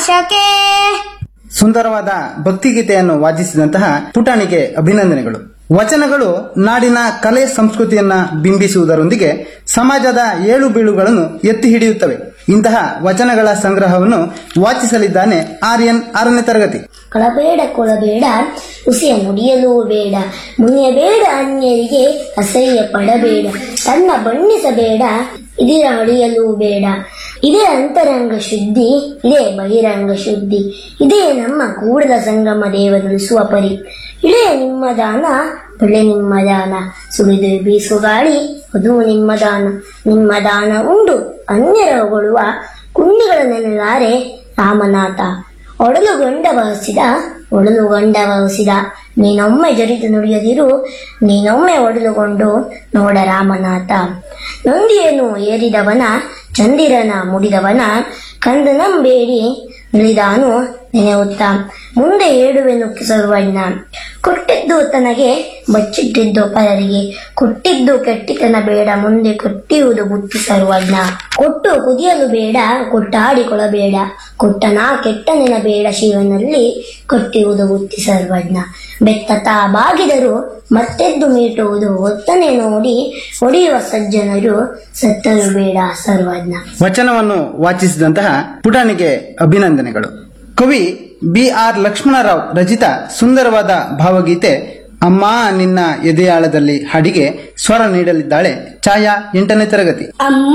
ಆಶಾಕೆ ಸುಂದರವಾದ ಭಕ್ತಿಗೀತೆಯನ್ನು ವಾಚಿಸಿದಂತಹ ಪುಟಾಣಿಗೆ ಅಭಿನಂದನೆಗಳು ವಚನಗಳು ನಾಡಿನ ಕಲೆ ಸಂಸ್ಕೃತಿಯನ್ನ ಬಿಂಬಿಸುವುದರೊಂದಿಗೆ ಸಮಾಜದ ಏಳು ಬೀಳುಗಳನ್ನು ಎತ್ತಿ ಹಿಡಿಯುತ್ತವೆ ಇಂತಹ ವಚನಗಳ ಸಂಗ್ರಹವನ್ನು ವಾಚಿಸಲಿದ್ದಾನೆ ಆರ್ಯನ್ ಆರನೇ ತರಗತಿ ಕಳಬೇಡ ಕೊಳಬೇಡ ಹುಸಿಯ ನುಡಿಯಲೂ ಬೇಡ ಮುನಿಯಬೇಡ ಅನ್ಯರಿಗೆ ಅಸಹ್ಯ ಪಡಬೇಡ ತನ್ನ ಬಣ್ಣಿಸಬೇಡ ಇದಿರ ಅಡಿಯಲೂ ಬೇಡ ಇದೇ ಅಂತರಂಗ ಶುದ್ಧಿ ಇದೇ ಬಹಿರಂಗ ಶುದ್ಧಿ ಇದೇ ನಮ್ಮ ಕೂಡಲ ಸಂಗಮ ದೇವರುಳಿಸುವ ಪರಿ ಇಳೆ ನಿಮ್ಮ ದಾನ ಬೆಳೆ ನಿಮ್ಮ ದಾನ ಸುಳಿದು ಬೀಸು ಗಾಳಿ ಅದು ನಿಮ್ಮ ದಾನ ನಿಮ್ಮ ದಾನ ಉಂಡು ಅನ್ಯರ ಹೊಗಳುವ ಕುಂಡಿಗಳ ನೆನಲಾರೆ ರಾಮನಾಥ ಒಡಲು ಗಂಡ ವಹಿಸಿದ ಒಡಲು ಗಂಡ ವಹಿಸಿದ ನೀನೊಮ್ಮೆ ಜರಿದು ನುಡಿಯದಿರು ನೀನೊಮ್ಮೆ ಒಡಲುಗೊಂಡು ನೋಡ ರಾಮನಾಥ ನಂದಿಯನ್ನು ಏರಿದವನ ಚಂದಿರನ ಮುಡಿದವನ ಕಂದನಂಬೇಡಿ ನಿಳಿದಾನು ನೆನೆಯುತ್ತ ಮುಂದೆ ಹೇಳುವೆನು ಸರ್ವಣ್ಣ ಕೊಟ್ಟಿದ್ದು ತನಗೆ ಬಚ್ಚಿಟ್ಟಿದ್ದು ಪರರಿಗೆ ಕೊಟ್ಟಿದ್ದು ಕೆಟ್ಟಿತನ ಬೇಡ ಮುಂದೆ ಕೊಟ್ಟಿರುವುದು ಬುತ್ತಿ ಸರ್ವಜ್ಞ ಕೊಟ್ಟು ಕುದಿಯಲು ಬೇಡ ಕೊಟ್ಟಾಡಿಕೊಳ್ಳಬೇಡ ಕೊಟ್ಟನ ಕೆಟ್ಟನೆನ ಬೇಡ ಶಿವನಲ್ಲಿ ಕೊಟ್ಟಿರುವುದು ಬುತ್ತಿ ಸರ್ವಜ್ಞ ಬೆತ್ತತ ಬಾಗಿದರು ಮತ್ತೆದ್ದು ಮೀಟುವುದು ಒತ್ತನೆ ನೋಡಿ ಹೊಡೆಯುವ ಸಜ್ಜನರು ಸತ್ತರು ಬೇಡ ಸರ್ವಜ್ಞ ವಚನವನ್ನು ವಾಚಿಸಿದಂತಹ ಪುಟಾಣಿಗೆ ಅಭಿನಂದನೆಗಳು ಕವಿ ಬಿ ಆರ್ ಲಕ್ಷ್ಮಣರಾವ್ ರಚಿತ ಸುಂದರವಾದ ಭಾವಗೀತೆ ಅಮ್ಮ ನಿನ್ನ ಎದೆಯಾಳದಲ್ಲಿ ಹಾಡಿಗೆ ಸ್ವರ ನೀಡಲಿದ್ದಾಳೆ ಛಾಯಾ ಎಂಟನೇ ತರಗತಿ ಅಮ್ಮ